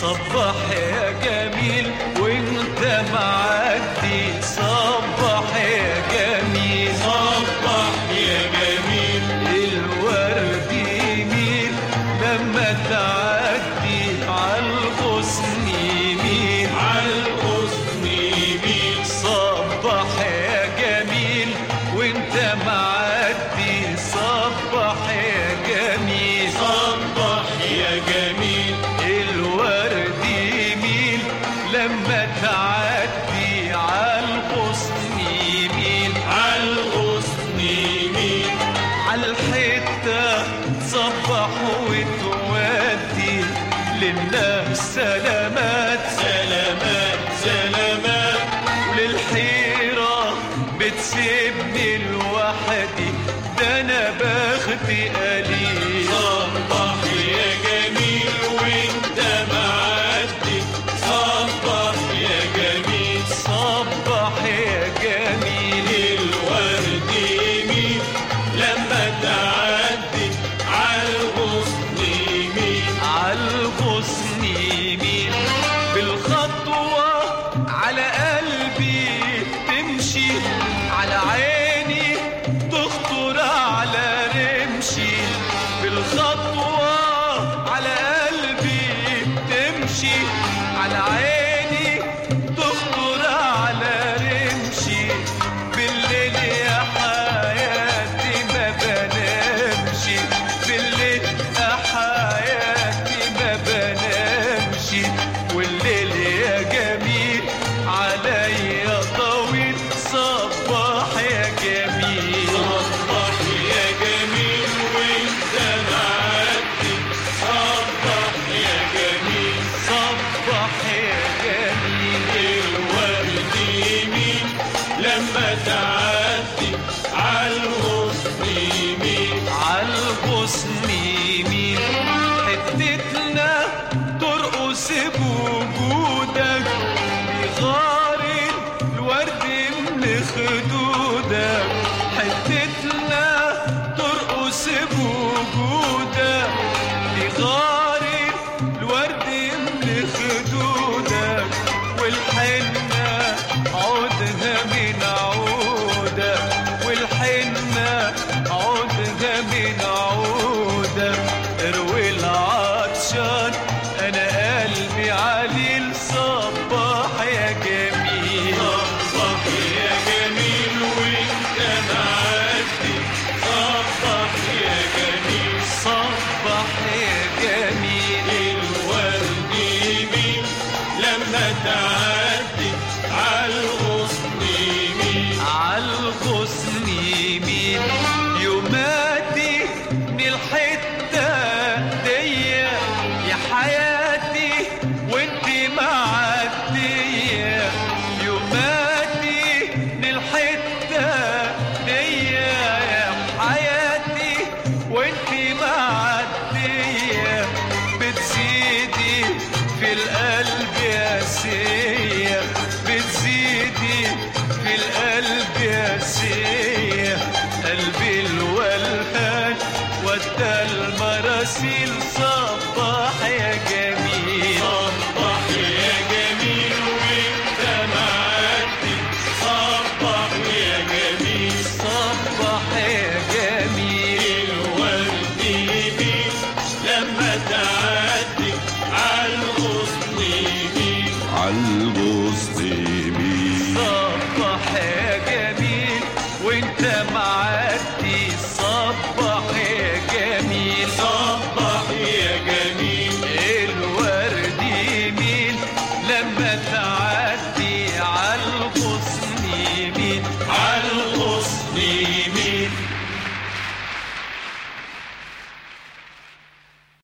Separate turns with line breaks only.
صبح يا جميل وانت معدي صبح يا جميل
صبح يا جميل
الورد يميل لما تعدي عالغصن يميل
عالغصن يميل
صبح يا جميل وانت معدي صبح يا جميل
صبح يا جميل
الورد يميل لما تعدي عالغصن يميل
عالغصن يميل
عالحتة تصبح وتودي للناس سلامات
سلامات سلامات
وللحيرة بتسيبني لوحدي ده انا بختي قليل
صبح يا جميل وانت معدي صبح يا جميل
صبح يا جميل
الورد يميل لما تعدي عالغصن يميل
عالغصن يمين بالخطوة على قلبي تمشي على عيني تخطر على رمشي بالخطوة على قلبي تمشي على عيني تخطر على رمشي بالليل يا حياتي ما بنامشي بالليل يا حياتي ما بنامشي والليل يا جميل عليا طويل صباح يا جميل
صبح يا جميل وانت معدي صبح يا جميل
صباح يا جميل
الورد يميل لما تعدي عالغصن يميل
عالغصن يمين حتتنا ترقص بوجودك بغار الورد من خدودك حتتنا ترقص بوجودك بغار الورد من خدودك والحنة عودها من عودك والحنة عودها من عودك اروي العطشان انا قلبي عليل صباح يا جميل
صبح يا جميل وانت معدي صبح يا جميل
صبح يا جميل
الورد يميل لما تعدي عالغصن يميل
عالغصن يمين يوماتي من الحتة دي يا حياتي وانت معدية يوماتي من الحتة دي يا حياتي وانت معدية بتزيدي في القلب يا سية بتزيدي في القلب يا سية قلبي الولهان ودى المراسيل صباح يا جميل
صبح يا جميل وانت معدي صبح يا جميل
صبح يا جميل
الورد يميل لما تعدي